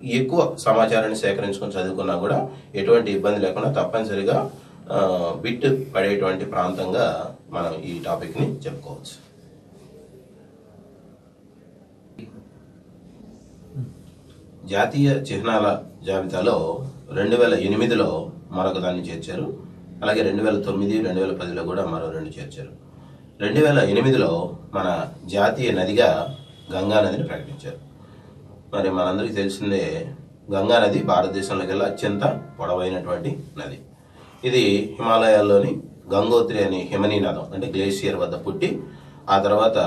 ఎక్కువ సమాచారాన్ని సేకరించుకొని చదువుకున్నా కూడా ఎటువంటి ఇబ్బంది లేకుండా తప్పనిసరిగా ఆ, బిట్ పడేటువంటి ప్రాంతంగా మనం ఈ టాపిక్ని చెప్పుకోవచ్చు జాతీయ చిహ్నాల జాబితాలో రెండు వేల ఎనిమిదిలో మరొక దాన్ని చేర్చారు అలాగే రెండు వేల తొమ్మిది రెండు వేల పదిలో కూడా మరో రెండు చేర్చారు రెండు వేల ఎనిమిదిలో మన జాతీయ నదిగా గంగా నదిని ప్రకటించారు మరి మనందరికీ తెలిసిందే గంగా నది భారతదేశంలోకి వెళ్ళి అత్యంత పొడవైనటువంటి నది ఇది హిమాలయాల్లోని గంగోత్రి అనే హిమనీ నదం అంటే గ్లేషియర్ వద్ద పుట్టి ఆ తర్వాత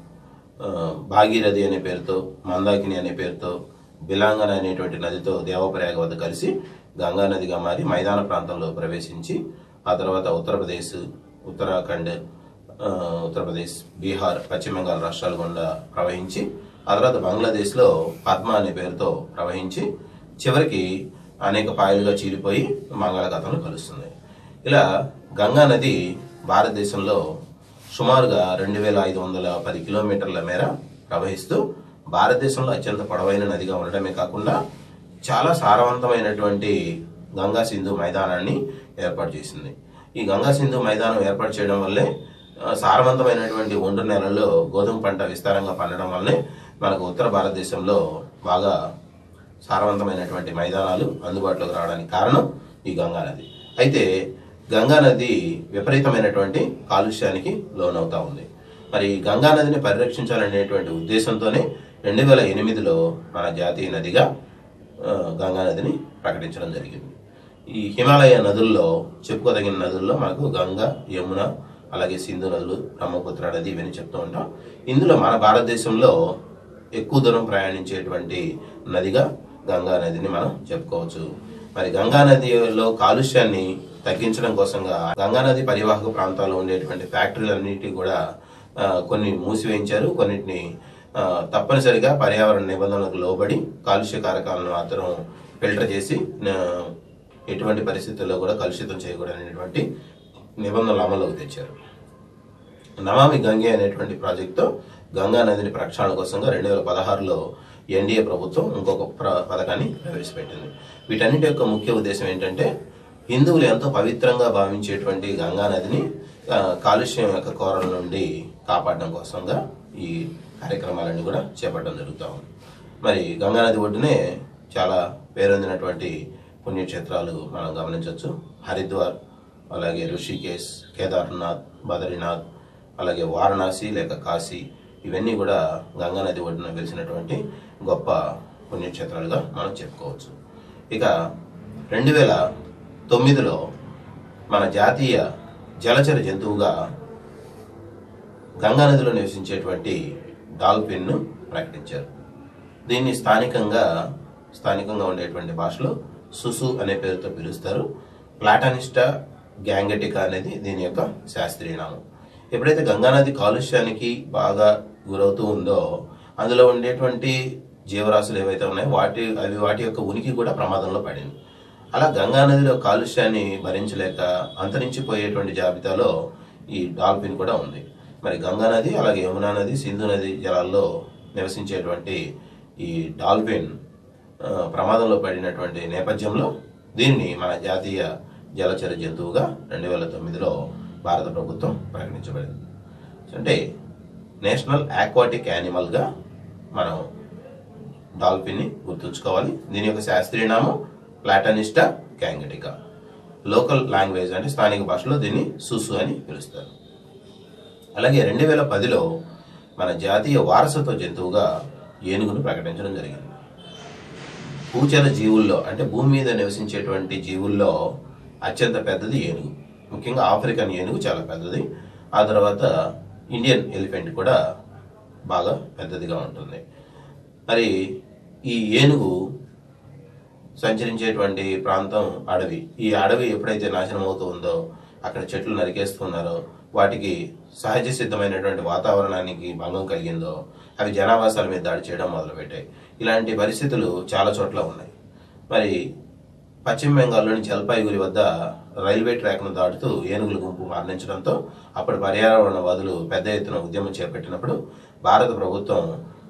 ఆ, భాగీరథి అనే పేరుతో మందాకిని అనే పేరుతో బిలాంగన అనేటువంటి నదితో దేవప్రయాగ వద్ద కలిసి గంగా నదిగా మారి మైదాన ప్రాంతంలో ప్రవేశించి ఆ తర్వాత ఉత్తరప్రదేశ్ ఉత్తరాఖండ్ ఆ, ఉత్తరప్రదేశ్ బీహార్ పశ్చిమ బెంగాల్ రాష్ట్రాల గుండా ప్రవహించి ఆ తర్వాత బంగ్లాదేశ్లో పద్మ అనే పేరుతో ప్రవహించి చివరికి అనేక పాయలుగా చీలిపోయి బంగాళాఖాతంలో కలుస్తుంది ఇలా గంగా నది భారతదేశంలో సుమారుగా రెండు వేల ఐదు వందల పది కిలోమీటర్ల మేర ప్రవహిస్తూ భారతదేశంలో అత్యంత పొడవైన నదిగా ఉండటమే కాకుండా చాలా సారవంతమైనటువంటి గంగా సింధు మైదానాన్ని ఏర్పాటు చేసింది ఈ గంగా సింధు మైదానం ఏర్పాటు చేయడం వల్లే ఆ, సారవంతమైనటువంటి ఒండ్రు నేలల్లో గోధుమ పంట విస్తారంగా పండడం వల్లే మనకు ఉత్తర భారతదేశంలో బాగా సారవంతమైనటువంటి మైదానాలు అందుబాటులోకి రావడానికి కారణం ఈ గంగా నది అయితే గంగా నది విపరీతమైనటువంటి కాలుష్యానికి లోనవుతా ఉంది మరి ఈ గంగా నదిని పరిరక్షించాలనేటువంటి ఉద్దేశంతోనే రెండు వేల ఎనిమిదిలో మన జాతీయ నదిగా ఆ, గంగా నదిని ప్రకటించడం జరిగింది ఈ హిమాలయ నదుల్లో చెప్పుకోదగిన నదుల్లో మనకు గంగా యమున అలాగే సింధు నదులు బ్రహ్మపుత్ర నది ఇవన్నీ చెప్తూ ఉంటాం ఇందులో మన భారతదేశంలో ఎక్కువ దూరం ప్రయాణించేటువంటి నదిగా గంగా నదిని మనం చెప్పుకోవచ్చు మరి గంగా నదిలో కాలుష్యాన్ని తగ్గించడం కోసంగా గంగా నది పరివాహక ప్రాంతాల్లో ఉండేటువంటి ఫ్యాక్టరీలన్నిటి కూడా ఆ, కొన్ని మూసివేయించారు కొన్నిటిని ఆ, తప్పనిసరిగా పర్యావరణ నిబంధనలకు లోబడి కాలుష్య కారకాలను మాత్రం ఫిల్టర్ చేసి ఆ, ఎటువంటి పరిస్థితుల్లో కూడా కలుషితం చేయకూడదనేటువంటి నిబంధనలు అమల్లోకి తెచ్చారు నమామి గంగే అనేటువంటి ప్రాజెక్టుతో గంగా నదిని ప్రక్షాళన కోసంగా రెండు వేల పదహారులో ఎన్డీఏ ప్రభుత్వం ఇంకొక ప్ర- పథకాన్ని ప్రవేశపెట్టింది వీటన్నిటి యొక్క ముఖ్య ఉద్దేశం ఏంటంటే హిందువులు ఎంతో పవిత్రంగా భావించేటువంటి గంగా నదిని ఆ, కాలుష్యం యొక్క కోరల నుండి కాపాడడం కోసంగా ఈ కార్యక్రమాలన్నీ కూడా చేపట్టడం జరుగుతూ ఉంది మరి గంగా నది ఒడ్డునే చాలా పేరొందినటువంటి పుణ్యక్షేత్రాలు మనం గమనించవచ్చు హరిద్వార్ అలాగే ఋషికేశ్ కేదార్నాథ్ బద్రీనాథ్ అలాగే వారణాసి లేక కాశీ ఇవన్నీ కూడా గంగా నది ఒడ్డున వెలిసినటువంటి గొప్ప పుణ్యక్షేత్రాలుగా మనం చెప్పుకోవచ్చు ఇక రెండు వేల తొమ్మిదిలో మన జాతీయ జలచర జంతువుగా గంగా నదిలో నివసించేటువంటి డాల్ఫిన్ను ప్రకటించారు దీన్ని స్థానికంగా స్థానికంగా ఉండేటువంటి భాషలో సుసు అనే పేరుతో పిలుస్తారు ప్లాటానిస్టా గ్యాంగటికా అనేది దీని యొక్క శాస్త్రీయ నామం ఎప్పుడైతే గంగానది కాలుష్యానికి బాగా గురవుతూ ఉందో అందులో ఉండేటువంటి జీవరాశులు ఏవైతే ఉన్నాయో వాటి అవి వాటి యొక్క ఉనికి కూడా ప్రమాదంలో పడింది అలా గంగా నదిలో కాలుష్యాన్ని భరించలేక అంతరించిపోయేటువంటి జాబితాలో ఈ డాల్ఫిన్ కూడా ఉంది మరి గంగా నది అలాగే యమునా నది సింధు నది జలాల్లో నివసించేటువంటి ఈ డాల్ఫిన్ ఆ, ప్రమాదంలో పడినటువంటి నేపథ్యంలో దీనిని మన జాతీయ జలచర జంతువుగా రెండు వేల తొమ్మిదిలో భారత ప్రభుత్వం ప్రకటించబడింది అంటే నేషనల్ ఆక్వాటిక్ యానిమల్గా మనం డాల్ఫిన్ని గుర్తుంచుకోవాలి దీని యొక్క శాస్త్రీయ నామం ప్లాటనిస్టా క్యాంగటికా లోకల్ లాంగ్వేజ్ అంటే స్థానిక భాషలో దీన్ని సుసు అని పిలుస్తారు అలాగే రెండు వేల పదిలో మన జాతీయ వారసత్వ జంతువుగా ఏనుగును ప్రకటించడం జరిగింది భూచర జీవుల్లో అంటే భూమి మీద నివసించేటువంటి జీవుల్లో అత్యంత పెద్దది ఏనుగు ముఖ్యంగా ఆఫ్రికన్ ఏనుగు చాలా పెద్దది ఆ తర్వాత ఇండియన్ ఎలిఫెంట్ కూడా బాగా పెద్దదిగా ఉంటుంది మరి ఈ ఏనుగు సంచరించేటువంటి ప్రాంతం అడవి ఈ అడవి ఎప్పుడైతే నాశనం అవుతూ ఉందో అక్కడ చెట్లు నరికేస్తున్నారో వాటికి సహజ సిద్ధమైనటువంటి వాతావరణానికి భంగం కలిగిందో అవి జనావాసాల మీద దాడి చేయడం మొదలుపెట్టాయి ఇలాంటి పరిస్థితులు చాలా చోట్ల ఉన్నాయి మరి పశ్చిమ బెంగాల్లోని జల్పాయిగురి వద్ద రైల్వే ట్రాక్ను దాటుతూ ఏనుగుల గుంపు మరణించడంతో అప్పుడు పర్యావరణవాదులు పెద్ద ఎత్తున ఉద్యమం చేపట్టినప్పుడు భారత ప్రభుత్వం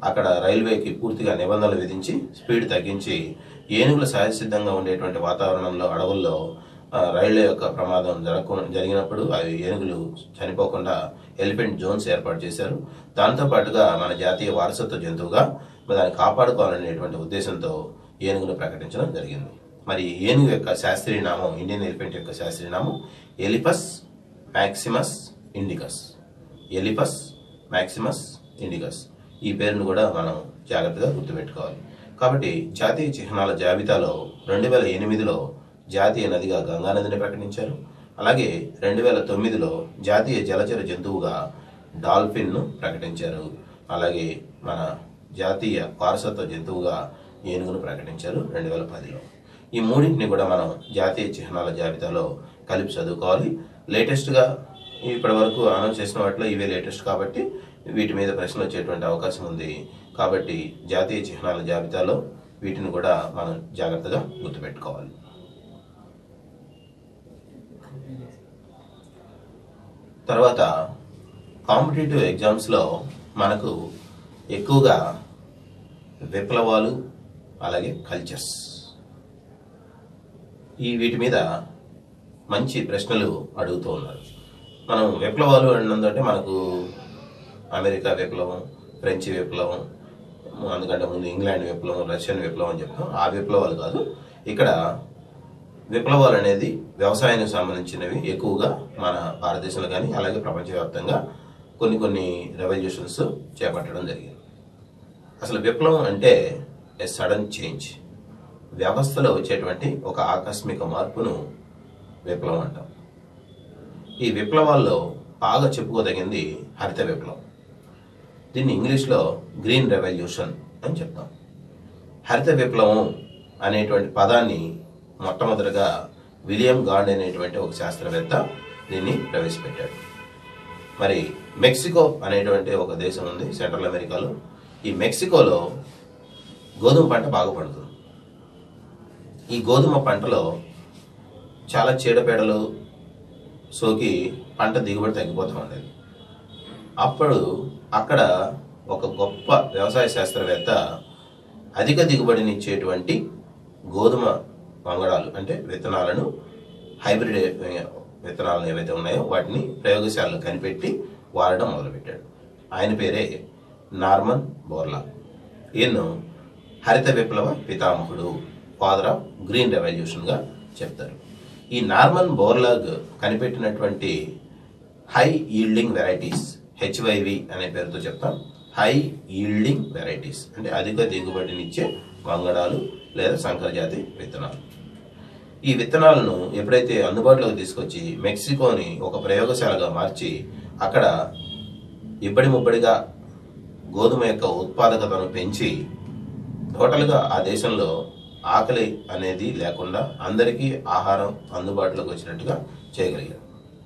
అక్కడ రైల్వేకి పూర్తిగా నిబంధనలు విధించి స్పీడ్ తగ్గించి ఏనుగులు సహజసిద్ధంగా ఉండేటువంటి వాతావరణంలో అడవుల్లో ఆ, రైళ్ల యొక్క ప్రమాదం జరగ జరిగినప్పుడు అవి ఏనుగులు చనిపోకుండా ఎలిఫెంట్ జోన్స్ ఏర్పాటు చేశారు దాంతో పాటుగా మన జాతీయ వారసత్వ జంతువుగా మరి దాన్ని కాపాడుకోవాలనేటువంటి ఉద్దేశంతో ఏనుగును ప్రకటించడం జరిగింది మరి ఈ ఏనుగు యొక్క శాస్త్రీయ నామం ఇండియన్ ఎలిఫెంట్ యొక్క శాస్త్రీయ నామం Elephas maximus indicus Elephas maximus indicus ఈ పేరును కూడా మనం జాగ్రత్తగా గుర్తుపెట్టుకోవాలి కాబట్టి జాతీయ చిహ్నాల జాబితాలో రెండు వేల ఎనిమిదిలో జాతీయ నదిగా గంగా నదిని ప్రకటించారు అలాగే రెండు వేల తొమ్మిదిలో జాతీయ జలచర జంతువుగా డాల్ఫిన్ను ప్రకటించారు అలాగే మన జాతీయ వారసత్వ జంతువుగా ఏనుగును ప్రకటించారు రెండు వేల పదిలో ఈ మూడింటిని కూడా మనం జాతీయ చిహ్నాల జాబితాలో కలిపి చదువుకోవాలి లేటెస్ట్గా ఇప్పటి వరకు అనౌన్స్ చేసిన వాటిలో ఇవే లేటెస్ట్ కాబట్టి వీటి మీద ప్రశ్నలు వచ్చేటువంటి అవకాశం ఉంది కాబట్టి జాతీయ చిహ్నాల జాబితాలో వీటిని కూడా మనం జాగ్రత్తగా గుర్తుపెట్టుకోవాలి తర్వాత కాంపిటేటివ్ ఎగ్జామ్స్లో మనకు ఎక్కువగా విప్లవాలు అలాగే కల్చర్స్ ఈ వీటి మీద మంచి ప్రశ్నలు అడుగుతూ ఉన్నారు మనం విప్లవాలు అన్నదంటే మనకు అమెరికా విప్లవం ఫ్రెంచ్ విప్లవం అందుకంటే ముందు ఇంగ్లాండ్ విప్లవం రష్యన్ విప్లవం అని చెప్తాం ఆ విప్లవాలు కాదు ఇక్కడ విప్లవాలు అనేది వ్యవసాయానికి సంబంధించినవి ఎక్కువగా మన భారతదేశంలో కానీ అలాగే ప్రపంచవ్యాప్తంగా కొన్ని కొన్ని రెవల్యూషన్స్ చేపట్టడం జరిగింది అసలు విప్లవం అంటే ఏ సడన్ చేంజ్ వ్యవస్థలో వచ్చేటువంటి ఒక ఆకస్మిక మార్పును విప్లవం అంటాం ఈ విప్లవాల్లో బాగా చెప్పుకోదగింది హరిత విప్లవం దీన్ని ఇంగ్లీష్లో గ్రీన్ రెవల్యూషన్ అని చెప్తాం హరిత విప్లవం అనేటువంటి పదాన్ని మొట్టమొదటిగా విలియం గాండ్ అనేటువంటి ఒక శాస్త్రవేత్త దీన్ని ప్రవేశపెట్టాడు మరి మెక్సికో అనేటువంటి ఒక దేశం ఉంది సెంట్రల్ అమెరికాలో ఈ మెక్సికోలో గోధుమ పంట బాగా పండుతుంది ఈ గోధుమ పంటలో చాలా చీడపీడలు సోకి పంట దిగుబడి తగ్గిపోతూ ఉండేది అప్పుడు అక్కడ ఒక గొప్ప వ్యవసాయ శాస్త్రవేత్త అధిక దిగుబడినిచ్చేటువంటి గోధుమ వంగడాలు అంటే విత్తనాలను హైబ్రిడ్ విత్తనాలు ఏవైతే ఉన్నాయో వాటిని ప్రయోగశాలలో కనిపెట్టి వాడడం మొదలుపెట్టాడు ఆయన పేరే నార్మన్ బోర్లా ఈయన్ను హరిత విప్లవ పితామహుడు ఫాదర్ ఆఫ్ గ్రీన్ రెవల్యూషన్గా చెప్తారు ఈ నార్మన్ బోర్లాగ్ కనిపెట్టినటువంటి హై ఈల్డింగ్ వెరైటీస్ హెచ్వైవి అనే పేరుతో చెప్తాం హై ఈల్డింగ్ వెరైటీస్ అంటే అధిక దిగుబడినిచ్చే వంగడాలు లేదా సంకరజాతి విత్తనాలు ఈ విత్తనాలను ఎప్పుడైతే అందుబాటులోకి తీసుకొచ్చి మెక్సికోని ఒక ప్రయోగశాలగా మార్చి అక్కడ ఇబ్బడి ముబ్బడిగా గోధుమ యొక్క ఉత్పాదకతను పెంచి టోటల్గా ఆ దేశంలో ఆకలి అనేది లేకుండా అందరికీ ఆహారం అందుబాటులోకి వచ్చినట్టుగా చేయగలిగారు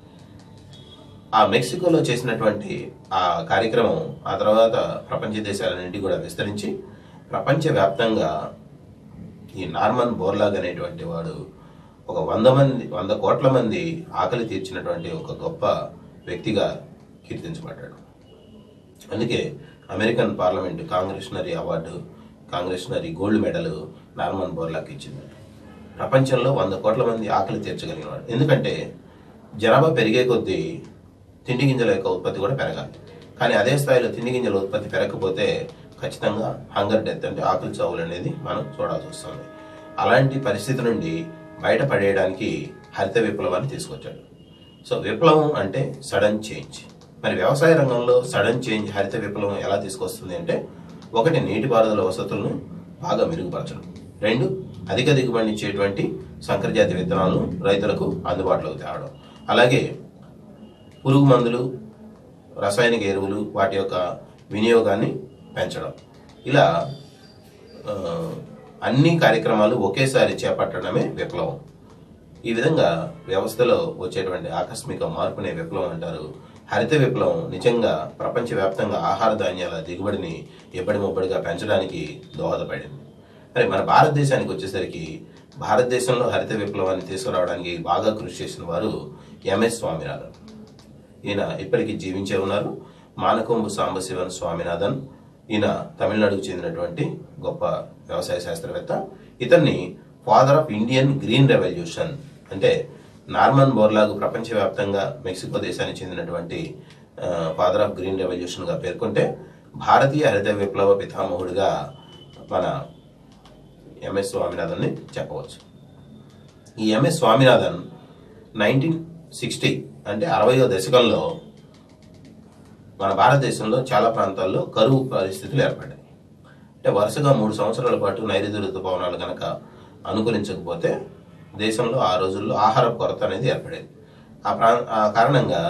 ఆ మెక్సికోలో చేసినటువంటి ఆ కార్యక్రమం ఆ తర్వాత ప్రపంచ దేశాలన్నింటి కూడా విస్తరించి ప్రపంచవ్యాప్తంగా ఈ నార్మన్ బోర్లాగ్ అనేటువంటి వాడు ఒక వంద మంది వంద కోట్ల మంది ఆకలి తీర్చినటువంటి ఒక గొప్ప వ్యక్తిగా కీర్తించబడ్డాడు అందుకే American parliament congressional award congressional gold medal Norman బోర్లాకి ఇచ్చింది ప్రపంచంలో వంద కోట్ల మంది ఆకలి తీర్చగలిగినవాడు ఎందుకంటే జనాభా పెరిగే కొద్దీ తిండి గింజల యొక్క ఉత్పత్తి కూడా పెరగాలి కానీ అదే స్థాయిలో తిండి గింజల ఉత్పత్తి పెరగకపోతే ఖచ్చితంగా హంగర్ డెత్ అంటే ఆకలి చావులు అనేది మనం చూడాల్సి వస్తుంది అలాంటి పరిస్థితి నుండి బయటపడేయడానికి హరిత విప్లవాన్ని తీసుకొచ్చాడు సో విప్లవం అంటే సడన్ చేంజ్ మరి వ్యవసాయ రంగంలో సడన్ చేంజ్ హరిత విప్లవం ఎలా తీసుకొస్తుంది అంటే ఒకటి నీటిపారుదల వసతులను బాగా మెరుగుపరచడం రెండు అధిక దిగుబడి ఇచ్చేటువంటి సంకరజాతి విత్తనాలను రైతులకు అందుబాటులోకి తేవడం అలాగే పురుగు మందులు రసాయనిక ఎరువులు వాటి యొక్క వినియోగాన్ని పెంచడం ఇలా ఆ, అన్ని కార్యక్రమాలు ఒకేసారి చేపట్టడమే విప్లవం ఈ విధంగా వ్యవస్థలో వచ్చేటువంటి ఆకస్మిక మార్పునే విప్లవం అంటారు హరిత విప్లవం నిజంగా ప్రపంచవ్యాప్తంగా ఆహార ధాన్యాల దిగుబడిని ఎప్పటి ముప్పటిగా పెంచడానికి దోహదపడింది మరి మన భారతదేశానికి వచ్చేసరికి భారతదేశంలో హరిత విప్లవాన్ని తీసుకురావడానికి బాగా కృషి చేసిన వారు ఎంఎస్ స్వామినాథన్ ఈయన ఇప్పటికీ జీవించే ఉన్నారు మానకొంబు సాంబశివన్ స్వామినాథన్ ఈయన తమిళనాడుకు చెందినటువంటి గొప్ప వ్యవసాయ శాస్త్రవేత్త ఇతన్ని father of Indian green revolution అంటే నార్మన్ బోర్లాగు ప్రపంచవ్యాప్తంగా మెక్సికో దేశానికి చెందినటువంటి ఫాదర్ ఆఫ్ గ్రీన్ రెవల్యూషన్ గా పేర్కొంటే భారతీయ హరిత విప్లవ పితామహుడిగా మన ఎంఎస్ స్వామినాథన్ని చెప్పవచ్చు ఈ ఎంఎస్ స్వామినాథన్ నైన్టీన్ సిక్స్టీ అంటే అరవయో దశకంలో మన భారతదేశంలో చాలా ప్రాంతాల్లో కరువు పరిస్థితులు ఏర్పడ్డాయి అంటే వరుసగా మూడు సంవత్సరాల పాటు నైరుతి ఋతుపవనాలు కనుక అనుకూలించకపోతే దేశంలో ఆ రోజుల్లో ఆహార కొరత అనేది ఏర్పడేది ఆ ప్రా ఆ కారణంగా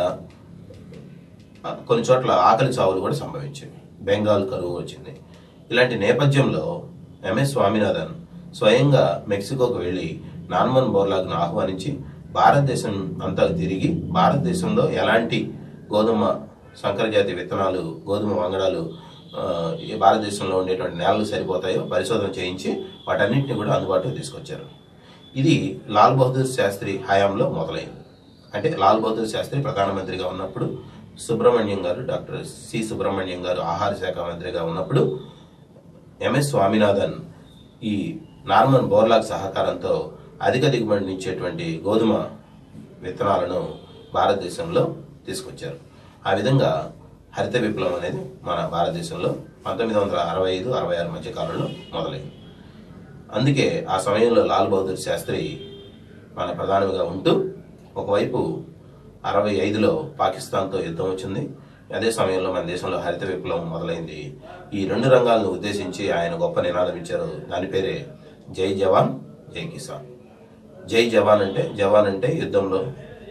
ఆ, కొన్ని చోట్ల ఆకలి చావులు కూడా సంభవించాయి బెంగాల్ కరువు వచ్చింది ఇలాంటి నేపథ్యంలో ఎంఎస్ స్వామినాథన్ స్వయంగా మెక్సికోకు వెళ్ళి నార్మన్ బోర్లాగ్ను ఆహ్వానించి భారతదేశం అంతా తిరిగి భారతదేశంలో ఎలాంటి గోధుమ సంకరజాతి విత్తనాలు గోధుమ వంగడాలు ఆ, ఈ భారతదేశంలో ఉండేటువంటి నేలలు సరిపోతాయో పరిశోధన చేయించి వాటన్నింటిని కూడా అందుబాటులో తీసుకొచ్చారు ఇది లాల్ బహదూర్ శాస్త్రి హయాంలో మొదలైంది అంటే లాల్ బహదూర్ శాస్త్రి ప్రధానమంత్రిగా ఉన్నప్పుడు సుబ్రహ్మణ్యం గారు డాక్టర్ సి సుబ్రహ్మణ్యం గారు ఆహార శాఖ మంత్రిగా ఉన్నప్పుడు ఎంఎస్ స్వామినాథన్ ఈ నార్మన్ బోర్లాగ్ సహకారంతో అధిక దిగుబడినిచ్చేటువంటి గోధుమ విత్తనాలను భారతదేశంలో తీసుకొచ్చారు ఆ విధంగా హరిత విప్లవం అనేది మన భారతదేశంలో పంతొమ్మిది వందల అరవై ఐదు అరవై ఆరు మధ్య కాలంలో మొదలైంది అందుకే ఆ సమయంలో లాల్ బహదూర్ శాస్త్రి మన ప్రధానిగా ఉంటూ ఒకవైపు అరవై ఐదులో పాకిస్తాన్తో యుద్ధం వచ్చింది అదే సమయంలో మన దేశంలో హరిత విప్లవం మొదలైంది ఈ రెండు రంగాలను ఉద్దేశించి ఆయన గొప్ప నినాదం ఇచ్చారు దాని పేరే జై జవాన్ జై కిసాన్ జై జవాన్ అంటే జవాన్ అంటే యుద్ధంలో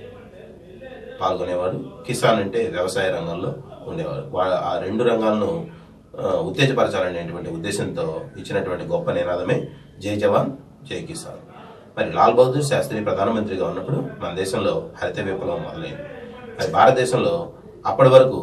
పాల్గొనేవాడు కిసాన్ అంటే వ్యవసాయ రంగంలో ఉండేవాడు వా- ఆ రెండు రంగాలను ఆ, ఉత్తేజపరచాలనేటువంటి ఉద్దేశంతో ఇచ్చినటువంటి గొప్ప నినాదమే జై జవాన్ జై కిసాన్ మరి లాల్ బహదూర్ శాస్త్రి ప్రధానమంత్రిగా ఉన్నప్పుడు మన దేశంలో హరిత విప్లవం మొదలైంది మరి భారతదేశంలో అప్పటి వరకు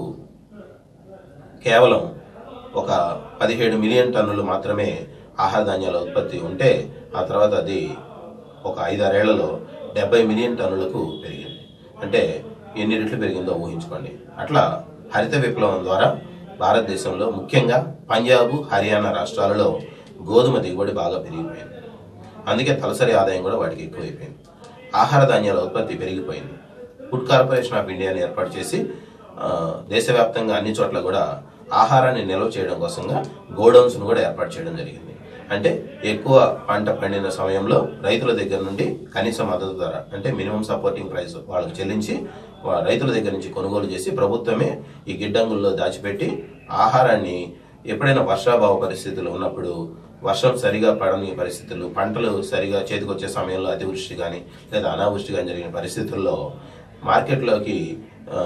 కేవలం ఒక పదిహేడు మిలియన్ టన్నులు మాత్రమే ఆహార ధాన్యాల ఉత్పత్తి ఉంటే ఆ తర్వాత అది ఒక ఐదారేళ్లలో డెబ్బై మిలియన్ టన్నులకు పెరిగింది అంటే ఎన్ని రెట్లు పెరిగిందో ఊహించుకోండి అట్లా హరిత విప్లవం ద్వారా భారతదేశంలో ముఖ్యంగా పంజాబ్ హర్యానా రాష్ట్రాలలో గోధుమ దిగుబడి బాగా పెరిగిపోయింది అందుకే తలసరి ఆదాయం కూడా వాటికి ఎక్కువైపోయింది ఆహార ధాన్యాల ఉత్పత్తి పెరిగిపోయింది ఫుడ్ కార్పొరేషన్ ఆఫ్ ఇండియాని ఏర్పాటు చేసి ఆ, దేశవ్యాప్తంగా అన్ని చోట్ల కూడా ఆహారాన్ని నిల్వ చేయడం కోసంగా గోడౌన్స్ ను కూడా ఏర్పాటు చేయడం జరిగింది అంటే ఎక్కువ పంట పండిన సమయంలో రైతుల దగ్గర నుండి కనీస మద్దతు ధర అంటే మినిమం సపోర్టింగ్ ప్రైస్ వాళ్ళకి చెల్లించి వా- రైతుల దగ్గర నుంచి కొనుగోలు చేసి ప్రభుత్వమే ఈ గిడ్డంగుల్లో దాచిపెట్టి ఆహారాన్ని ఎప్పుడైనా వర్షాభావ పరిస్థితులు ఉన్నప్పుడు వర్షం సరిగా పడని పరిస్థితులు పంటలు సరిగా చేతికొచ్చే సమయంలో అతివృష్టి కానీ లేదా అనావృష్టి కానీ జరిగిన పరిస్థితుల్లో మార్కెట్లోకి ఆ,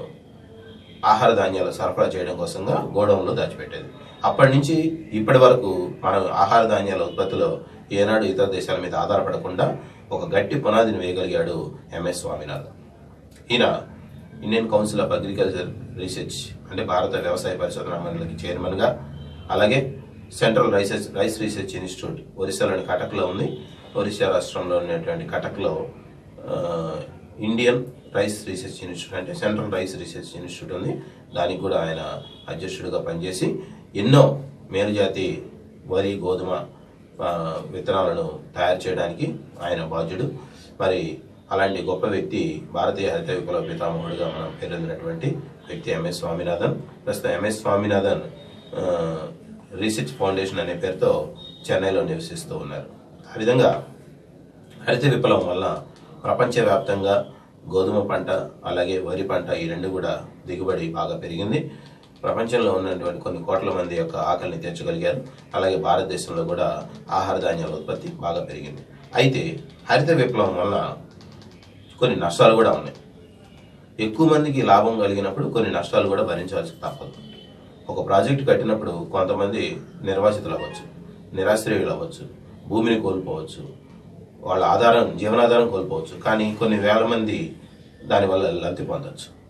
ఆహార ధాన్యాలు సరఫరా చేయడం కోసంగా గోడౌన్లో దాచిపెట్టేది అప్పటి నుంచి ఇప్పటి వరకు మనం ఆహార ధాన్యాల ఉత్పత్తిలో ఏనాడు ఇతర దేశాల మీద ఆధారపడకుండా ఒక గట్టి పునాదిని వేయగలిగాడు ఎంఎస్ స్వామినాథన్ ఈయన Indian council of agriculture research అంటే భారత వ్యవసాయ పరిశోధన మండలికి చైర్మన్ గా అలాగే central rices rice research institute ఒరిస్సాలోని కటక్లో ఉంది ఒరిస్సా రాష్ట్రంలో ఉన్నటువంటి కటక్లో ఆ, ఇండియన్ రైస్ రీసెర్చ్ ఇన్స్టిట్యూట్ అంటే సెంట్రల్ రైస్ రీసెర్చ్ ఇన్స్టిట్యూట్ ఉంది దానికి కూడా ఆయన అధ్యక్షుడిగా పనిచేసి ఎన్నో మేలుజాతి వరి గోధుమ ఆ, విత్తనాలను తయారు చేయడానికి ఆయన బాధ్యుడు మరి అలాంటి గొప్ప వ్యక్తి భారతీయ హరిత విప్లవ పితామహుడిగా మనం పేరొందినటువంటి వ్యక్తి ఎంఎస్ స్వామినాథన్ ప్రస్తుతం ఎంఎస్ స్వామినాథన్ ఆ, రీసెర్చ్ ఫౌండేషన్ అనే పేరుతో చెన్నైలో నివసిస్తూ ఉన్నారు ఆ విధంగా హరిత విప్లవం వల్ల ప్రపంచవ్యాప్తంగా గోధుమ పంట అలాగే వరి పంట ఈ రెండు కూడా దిగుబడి బాగా పెరిగింది ప్రపంచంలో ఉన్నటువంటి కొన్ని కోట్ల మంది యొక్క ఆకలిని తీర్చగలిగారు అలాగే భారతదేశంలో కూడా ఆహార ధాన్యాల ఉత్పత్తి బాగా పెరిగింది అయితే హరిత విప్లవం వల్ల కొన్ని నష్టాలు కూడా ఉన్నాయి ఎక్కువ మందికి లాభం కలిగినప్పుడు కొన్ని నష్టాలు కూడా భరించాల్సి తప్పదు ఒక ప్రాజెక్ట్ కట్టినప్పుడు కొంతమంది నిర్వాసితులు అవ్వచ్చు నిరాశ్రయులు అవ్వచ్చు భూమిని కోల్పోవచ్చు వాళ్ళ ఆధారం జీవనాధారం కోల్పోవచ్చు కానీ కొన్ని వేల మంది దానివల్ల లబ్ధి పొందొచ్చు